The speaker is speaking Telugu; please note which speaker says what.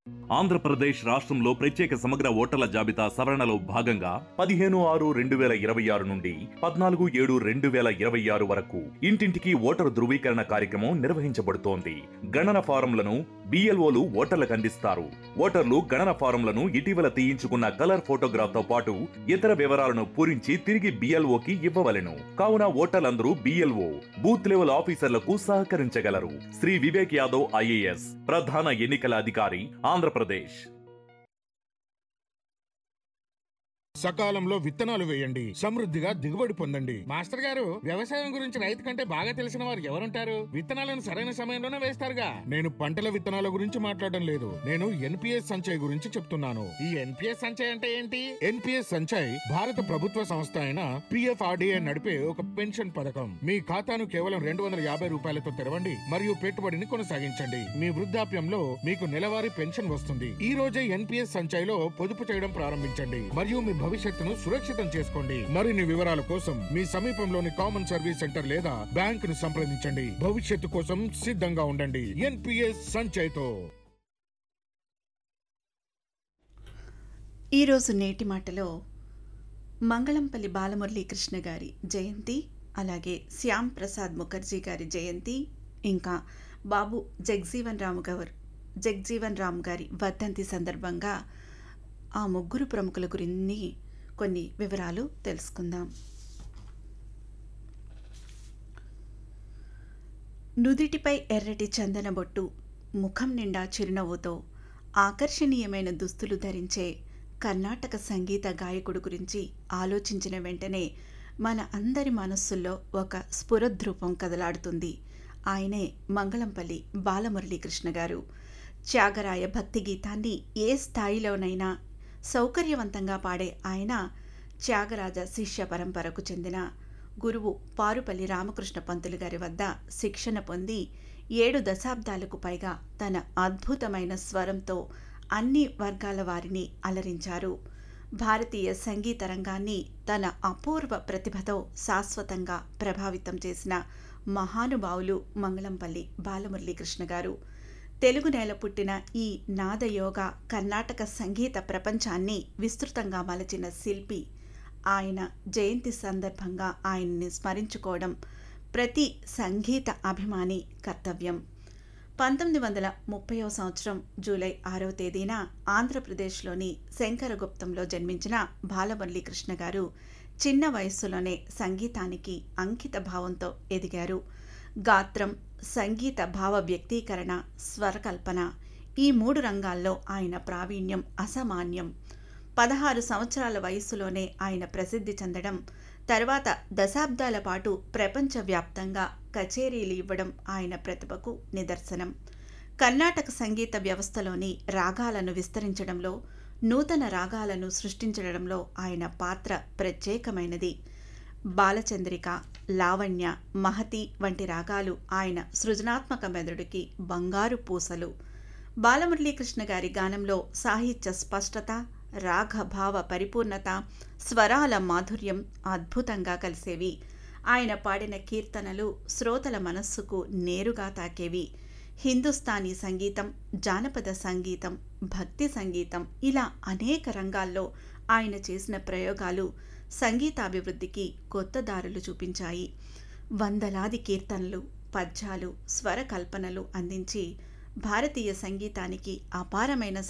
Speaker 1: ఆంధ్రప్రదేశ్ రాష్ట్రంలో ప్రత్యేక సమగ్ర ఓటర్ల జాబితా సవరణలో భాగంగా పదిహేను ఆరు రెండు వేల ఇరవై ఆరు నుండి పద్నాలుగు ఏడు రెండు వేల ఇరవై ఆరు వరకు ఇంటింటికి ఓటరు ధృవీకరణ కార్యక్రమం నిర్వహించబడుతోంది గణన ఫారంలను బిఎల్ఓలు ఓటర్లకు అందిస్తారు ఓటర్లు గణన ఫారంలను ఇటీవల తీయించుకున్న కలర్ ఫోటోగ్రాఫ్ తో పాటు ఇతర వివరాలను పూరించి తిరిగి బిఎల్ఓకి ఇవ్వవలెను కావున ఓటర్లందరూ బిఎల్ఓ బూత్ లెవెల్ ఆఫీసర్లకు సహకరించగలరు శ్రీ వివేక్ యాదవ్ ఐఏఎస్ ప్రధాన ఎన్నికల అధికారి ఆంధ్రప్రదేశ్
Speaker 2: సకాలంలో విత్తనాలు వేయండి సమృద్ధిగా దిగుబడి పొందండి మాస్టర్ గారు వ్యవసాయం గురించి రైతు కంటే బాగా తెలిసిన వారు ఎవరుంటారు విత్తనాలను సరైన సమయంలోనే వేస్తారుగా నేను పంటల విత్తనాల గురించి మాట్లాడడం లేదు నేను ఎన్పిఎస్ సంచయ్ గురించి చెప్తున్నాను ఈ ఎన్పిఎస్ సంచయ్ అంటే ఏంటి ఎన్పిఎస్ సంచయ్ భారత ప్రభుత్వ సంస్థ అయిన పిఎఫ్ఆర్డిఏ నడిపే ఒక పెన్షన్ పథకం మీ ఖాతాను కేవలం రెండు వందల యాభై రూపాయలతో తెరవండి మరియు పెట్టుబడిని కొనసాగించండి మీ వృద్ధాప్యంలో మీకు నెలవారీ పెన్షన్ వస్తుంది ఈ రోజే ఎన్పిఎస్ సంచయ్ లో పొదుపు చేయడం ప్రారంభించండి మరియు మీ భవిష్యత్తును సురక్షితం చేసుకోండి మరిన్ని వివరాల కోసం మీ సమీపంలోని కామన్ సర్వీస్ సెంటర్ లేదా బ్యాంక్ ను సంప్రదించండి భవిష్యత్తు కోసం సిద్ధంగా ఉండండి ఎన్పిఎస్ సంచయ్ తో
Speaker 3: ఈరోజు నేటి మాటలో మంగళంపల్లి బాలమురళీకృష్ణ గారి జయంతి అలాగే శ్యామ్ ప్రసాద్ ముఖర్జీ గారి జయంతి ఇంకా బాబు జగ్జీవన్ రామ్ గారు జగ్జీవన్ రామ్ గారి వర్ధంతి సందర్భంగా ఆ ముగ్గురు ప్రముఖుల గురించి కొన్ని వివరాలు తెలుసుకుందాం నుదిటిపై ఎర్రటి చందన బొట్టు ముఖం నిండా చిరునవ్వుతో ఆకర్షణీయమైన దుస్తులు ధరించే కర్ణాటక సంగీత గాయకుడు గురించి ఆలోచించిన వెంటనే మన అందరి మనస్సుల్లో ఒక స్ఫురద్రూపం కదలాడుతుంది ఆయనే మంగళంపల్లి బాలమురళీకృష్ణ గారు త్యాగరాయ భక్తి గీతాన్ని ఏ స్థాయిలోనైనా సౌకర్యవంతంగా పాడే ఆయన త్యాగరాజ శిష్య పరంపరకు చెందిన గురువు పారుపల్లి రామకృష్ణ పంతులు గారి వద్ద శిక్షణ పొంది ఏడు దశాబ్దాలకు పైగా తన అద్భుతమైన స్వరంతో అన్ని వర్గాల వారిని అలరించారు భారతీయ సంగీత రంగాన్ని తన అపూర్వ ప్రతిభతో శాశ్వతంగా ప్రభావితం చేసిన మహానుభావులు మంగళంపల్లి బాలమురళీకృష్ణ గారు తెలుగు నేల పుట్టిన ఈ నాదయోగ కర్ణాటక సంగీత ప్రపంచాన్ని విస్తృతంగా మలచిన శిల్పి ఆయన జయంతి సందర్భంగా ఆయన్ని స్మరించుకోవడం ప్రతి సంగీత అభిమాని కర్తవ్యం పంతొమ్మిది వందల ముప్పైవ సంవత్సరం జూలై ఆరవ తేదీన ఆంధ్రప్రదేశ్లోని శంకరగుప్తంలో జన్మించిన బాలమురళీకృష్ణ గారు చిన్న వయస్సులోనే సంగీతానికి అంకిత భావంతో ఎదిగారు గాత్రం సంగీత భావ వ్యక్తీకరణ స్వరకల్పన ఈ మూడు రంగాల్లో ఆయన ప్రావీణ్యం అసామాన్యం పదహారు సంవత్సరాల వయస్సులోనే ఆయన ప్రసిద్ధి చెందడం తర్వాత దశాబ్దాల పాటు ప్రపంచవ్యాప్తంగా కచేరీలు ఇవ్వడం ఆయన ప్రతిభకు నిదర్శనం కర్ణాటక సంగీత వ్యవస్థలోని రాగాలను విస్తరించడంలో నూతన రాగాలను సృష్టించడంలో ఆయన పాత్ర ప్రత్యేకమైనది బాలచంద్రిక లావణ్య మహతి వంటి రాగాలు ఆయన సృజనాత్మక మెదడుకి బంగారు పూసలు బాలమురళీకృష్ణ గారి గానంలో సాహిత్య స్పష్టత రాగభావ పరిపూర్ణత స్వరాల మాధుర్యం అద్భుతంగా కలిసేవి ఆయన పాడిన కీర్తనలు శ్రోతల మనస్సుకు నేరుగా తాకేవి హిందుస్థానీ సంగీతం జానపద సంగీతం భక్తి సంగీతం ఇలా అనేక రంగాల్లో ఆయన చేసిన ప్రయోగాలు సంగీతాభివృద్ధికి కొత్త దారులు చూపించాయి వందలాది కీర్తనలు పద్యాలు స్వర కల్పనలు అందించి భారతీయ సంగీతానికి అపారమైన